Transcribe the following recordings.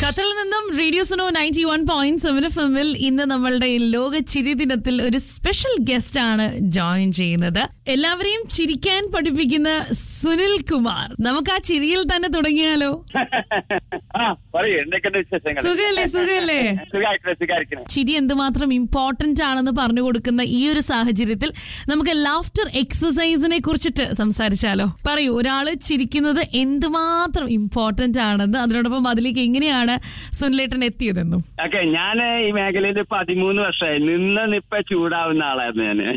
ഖത്തറിൽ നിന്നും radio Suno ninety one point seven F എമ്മിൽ ഇന്ന് നമ്മളുടെ ലോക ചിരി ദിനത്തിൽ ഒരു സ്പെഷ്യൽ ഗസ്റ്റ് ആണ് ജോയിൻ ചെയ്യുന്നത് എല്ലാവരെയും ചിരിക്കാൻ പഠിപ്പിക്കുന്ന സുനിൽ കുമാർ നമുക്ക് ആ ചിരിയിൽ തന്നെ തുടങ്ങിയാലോ ആ പറയൂ എന്തൊക്കെയുണ്ട് വിശേഷങ്ങൾ സുഖല്ലേ സുഖല്ലേ സുഖായിരിക്കണേ സുഖായിരിക്കണേ ചിരി എന്തുമാത്രം ഇമ്പോർട്ടന്റ് ആണെന്ന് പറഞ്ഞു കൊടുക്കുന്ന ഈ ഒരു സാഹചര്യത്തിൽ നമുക്ക് ലാഫ്റ്റർ എക്സസൈസിനെ കുറിച്ചിട്ട് സംസാരിച്ചാലോ പറയൂ ഒരാള് ചിരിക്കുന്നത് എന്തുമാത്രം ഇമ്പോർട്ടന്റ് ആണെന്ന് അതിനോടൊപ്പം അതിലേക്ക് എങ്ങനെയാണ് സുനിലേട്ടൻ എത്തിയതെന്നും ഓക്കെ ഞാൻ ഈ മേഖലയിൽ പതിമൂന്ന് വർഷമായി നിന്ന് നിപ്പ ചൂടാവുന്ന ആളായിരുന്നു ഞാന്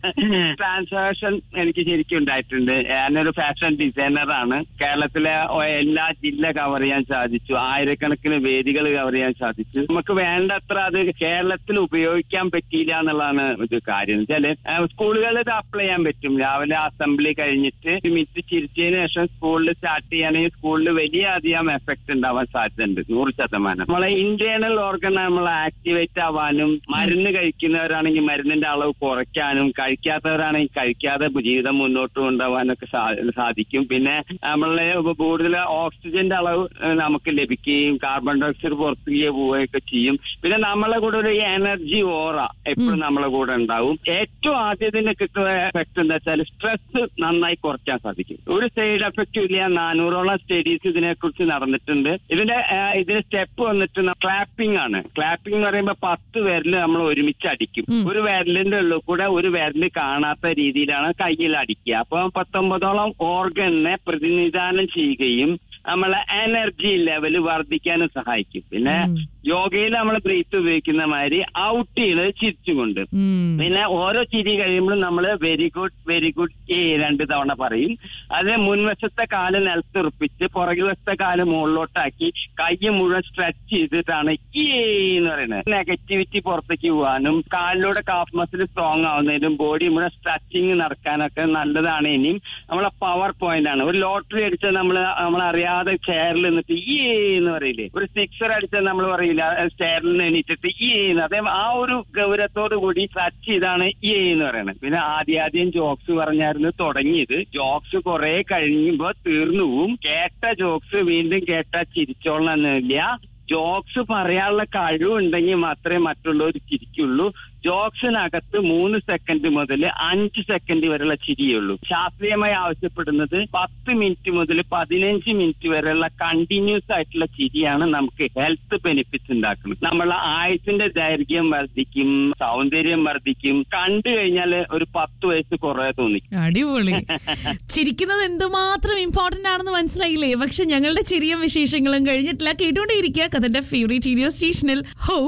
ട്രാൻസാക്ഷൻ എനിക്ക് ശരിക്കും ഉണ്ടായിട്ടുണ്ട് ഞാനൊരു ഫാഷൻ ഡിസൈനർ ആണ് കേരളത്തിലെ ഒ- എല്ലാ ജില്ല കവർ ചെയ്യാൻ സാധിച്ചു ആയിരക്കണക്കിന് വേദികൾ കവർ ചെയ്യാൻ സാധിച്ചു നമുക്ക് വേണ്ടത്ര അത് കേരളത്തിൽ ഉപയോഗിക്കാൻ പറ്റിയില്ല എന്നുള്ളതാണ് ഒരു കാര്യം വെച്ചാല് സ്കൂളുകളിൽ ഇത് അപ്ലൈ ചെയ്യാൻ പറ്റും രാവിലെ അസംബ്ലി കഴിഞ്ഞിട്ട് ഒരു മിനിറ്റ് ചിരിച്ചതിന് ശേഷം സ്കൂളിൽ സ്റ്റാർട്ട് ചെയ്യുകയാണെങ്കിൽ സ്കൂളിൽ വലിയ അധികം എഫക്ട് ഉണ്ടാവാൻ സാധ്യതയുണ്ട് നൂറ് ശതമാനം നമ്മളെ ഇന്റേണൽ ഓർഗൻ നമ്മൾ ആക്ടിവേറ്റ് ആവാനും മരുന്ന് കഴിക്കുന്നവരാണെങ്കിൽ മരുന്നിന്റെ അളവ് കുറയ്ക്കാനും കഴിക്കാത്തവരാണെങ്കിൽ കഴിക്കാതെ ജീവിതം മുന്നോട്ട് കൊണ്ടുപോകാനൊക്കെ സാ- സാധിക്കും പിന്നെ നമ്മളെ കൂടുതൽ ഓക്സിജന്റെ അളവ് ഏഹ്, നമുക്ക് ലഭിക്കുകയും കാർബൺ ഡയോക്സൈഡ് പുറത്തേക്ക് പോവുകയൊക്കെ ചെയ്യും പിന്നെ നമ്മളെ കൂടെ ഒരു എനർജി ഓറ എപ്പോഴും നമ്മളെ കൂടെ ഉണ്ടാവും ഏറ്റവും ആദ്യത്തിന് കിട്ടുന്ന എഫക്ട് എന്താ വെച്ചാൽ സ്ട്രെസ് നന്നായി കുറയ്ക്കാൻ സാധിക്കും ഒരു സൈഡ് എഫക്റ്റും ഇല്ല നാനൂറോളം സ്റ്റഡീസ് ഇതിനെ കുറിച്ച് നടന്നിട്ടുണ്ട് ഇതിന്റെ ആ, ഇതിന്റെ സ്റ്റെപ്പ് വന്നിട്ട് ക്ലാപ്പിംഗ് ആണ് ക്ലാപ്പിംഗ് എന്ന് പറയുമ്പോൾ പത്ത് വിരല് നമ്മൾ ഒരുമിച്ച് അടിക്കും ഒരു വിരലിന്റെ ഉള്ളിൽ കൂടെ ഒരു വിരല് കാണാത്ത രീതിയിലാണ് കയ്യിൽ അടിക്കുക അപ്പൊ പത്തൊമ്പതോളം ഓർഗനെ പ്രതിനിധാനം ചെയ്യുകയും നമ്മളെ എനർജി ലെവൽ വർദ്ധിക്കാനും സഹായിക്കും പിന്നെ യോഗയിൽ നമ്മൾ ബ്രീത്ത് ഉപയോഗിക്കുന്ന മാതിരി ഔട്ട് ചെയ്യുന്നത് ചിരിച്ചുകൊണ്ട് ഉം. പിന്നെ ഓരോ ചിരി കഴിയുമ്പോഴും നമ്മൾ വെരി ഗുഡ് വെരി ഗുഡ് ഏ രണ്ട് തവണ പറയും അത് മുൻവശത്തെ കാല് നിലത്തുറപ്പിച്ച് പുറകിൽ വശത്തെ കാല് മുകളിലോട്ടാക്കി കൈ മുഴുവൻ സ്ട്രെച്ച് ചെയ്തിട്ടാണ് ഈ എന്ന് പറയുന്നത് നെഗറ്റിവിറ്റി പുറത്തേക്ക് പോകാനും കാലിലൂടെ കാഫ് മസിൽ സ്ട്രോങ് ആവുന്നതിനും ബോഡി മുഴുവൻ സ്ട്രെച്ചിങ് നടക്കാനൊക്കെ നല്ലതാണ് ഇനിയും നമ്മളെ പവർ പോയിന്റ് ആണ് ഒരു ലോട്ടറി അടിച്ചാൽ നമ്മൾ നമ്മളറിയാതെ ചെയറിൽ നിന്നിട്ട് ഈ എന്ന് പറയില്ലേ ഒരു സിക്സർ അടിച്ചാൽ നമ്മൾ പറയില്ല ചെയറിൽ നിന്ന് എണീറ്റിട്ട് ഈ എന്ന് അതേ ആ ഒരു ഗൗരവത്തോടു കൂടി ടച്ച് ചെയ്താണ് ഈ എന്ന് പറയുന്നത് പിന്നെ ആദ്യം ആദ്യം ജോക്സ് പറഞ്ഞായിരുന്നു തുടങ്ങിയത് ജോക്സ് കുറെ കഴിയുമ്പോ തീർന്നു പോവും കേട്ട ജോക്സ് വീണ്ടും കേട്ടാ ചിരിച്ചോളണമെന്നില്ല ജോക്സ് പറയാനുള്ള കഴിവുണ്ടെങ്കിൽ മാത്രമേ മറ്റുള്ളവർ ചിരിക്കുള്ളൂ ജോക്സിനകത്ത് മൂന്ന് സെക്കൻഡ് മുതൽ അഞ്ച് സെക്കൻഡ് വരെയുള്ള ചിരിയുള്ളൂ ശാസ്ത്രീയമായി ആവശ്യപ്പെടുന്നത് പത്ത് മിനിറ്റ് മുതൽ പതിനഞ്ച് മിനിറ്റ് വരെയുള്ള കണ്ടിന്യൂസ് ആയിട്ടുള്ള ചിരിയാണ് നമുക്ക് ഹെൽത്ത് ബെനിഫിറ്റ്സ് ഉണ്ടാക്കുന്നത് നമ്മളെ ആയുസിന്റെ ദൈർഘ്യം വർദ്ധിക്കും സൗന്ദര്യം വർദ്ധിക്കും കണ്ടു കഴിഞ്ഞാൽ ഒരു പത്ത് വയസ്സ് കുറേ തോന്നി അടിപൊളി ചിരിക്കുന്നത് എന്തുമാത്രം ഇമ്പോർട്ടന്റ് ആണെന്ന് മനസ്സിലായില്ലേ പക്ഷെ ഞങ്ങളുടെ ചിരിയും വിശേഷങ്ങളും കഴിഞ്ഞിട്ടില്ല കേട്ടുകൊണ്ടേയിരിക്കുക കഥന്റെ ഫേവറേറ്റ് റേഡിയോ സ്റ്റേഷനിൽ ഹോ